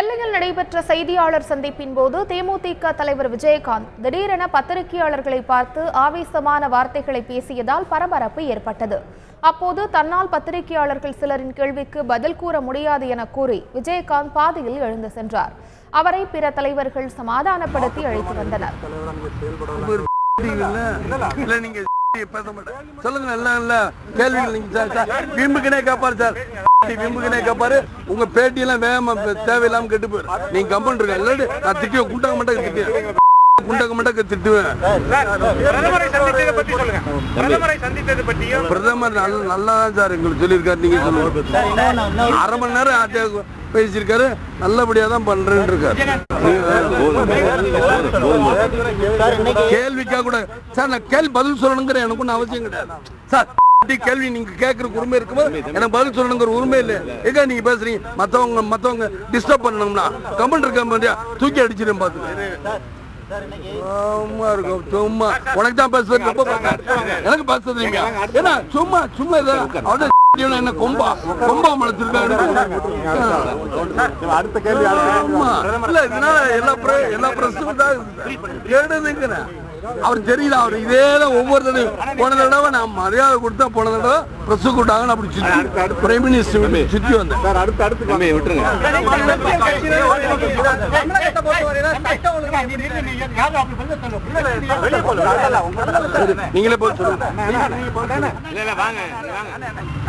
நெல்லையில் நடைபெற்ற செய்தியாளர் சந்திப்பின் போது தேமுதிக தலைவர் விஜயகாந்த் திடீரென பத்திரிகையாளர்களை பார்த்து ஆவேசமான வார்த்தைகளை பேசியதால் பரபரப்பு ஏற்பட்டது அப்போது தன்னால் பத்திரிகையாளர்கள் சிலரின் கேள்விக்கு பதில் கூற முடியாது என கூறி விஜயகாந்த் பாதியில் எழுந்து சென்றார் அவரை பிற தலைவர்கள் சமாதானப்படுத்தி அழைத்து வந்தனர் இல்ல நீங்க பேச மாட்டேன் சொல்லுங்க எல்லாம் இல்ல கேள்விகள் நீங்க சார் சார் விம்புக்குனே கேப்பாரு சார் விம்புக்குனே கேப்பாரு உங்க பேட்டி எல்லாம் வேகமா பே- தேவையில்லாம கெட்டு போயிரு நீங்க கம்பன் இருக்க இல்லாட்டி நான் திட்டுவேன் குண்டக மட்டும் திட்டுவேன் குண்டக மட்டும் திட்டுவேன் பிரதமரை சந்தித்ததை பத்தி சொல்லுங்க பிரதமரை சந்தித்தது பற்றியும் பிரதமர் நல்ல நல்லா தான் சார் எங்களுக்கு சொல்லியிருக்காரு நீங்க சொல்லுங்க அரை மணி நேரம் ஆட்டியா பேசியிருக்காரு நல்லபடியா தான் பண்றேன்னு இருக்காரு கேள்விக்கா கூட சார் நான் கேள்வி பதில் சொல்லணுங்கிற எனக்கு ஒன்றும் அவசியம் கிடையாது சார் இப்படி கேள்வி நீங்க கேட்கறதுக்கு உரிமை இருக்கும்போது எனக்கு பதில் சொல்லணுங்கிற உரிமை இல்லை எங்க நீங்க பேசுறீங்க மத்தவங்க மத்தவங்க டிஸ்டர்ப் பண்ணணும்னா கமெண்ட் இருக்க மாதிரியா தூக்கி அடிச்சிடும் பார்த்து சும்மா இருக்கும் சும்மா உனக்கு தான் பேசுறது ரொம்ப பேசுறேன். எனக்கு பேசுறீங்க ஏன்னா சும்மா சும்மா இதை அவட என்ன கொம்பா கொம்பா மலைச்சிருக்காரு அடுத்த கேள்வி ஆமா. இல்ல, இதனால எல்லா பிர- எல்லா பிரச்சனையும் தான் கேடுதுங்கிறேன். அவர் தெரியல அவர் இதே தான் ஒவ்வொரு தடவை போன தடவை நான் மரியாதை கொடுத்தா போன தடவை பிரஸ் கூட்டாங்கன்னு அப்படி சுத்தி பிரைம் மினிஸ்டர் சுத்தி வந்தேன் சார் அடுத்து அடுத்து விட்டுருங்க நீங்களே போய் சொல்லுங்க இல்ல இல்ல வாங்க வாங்க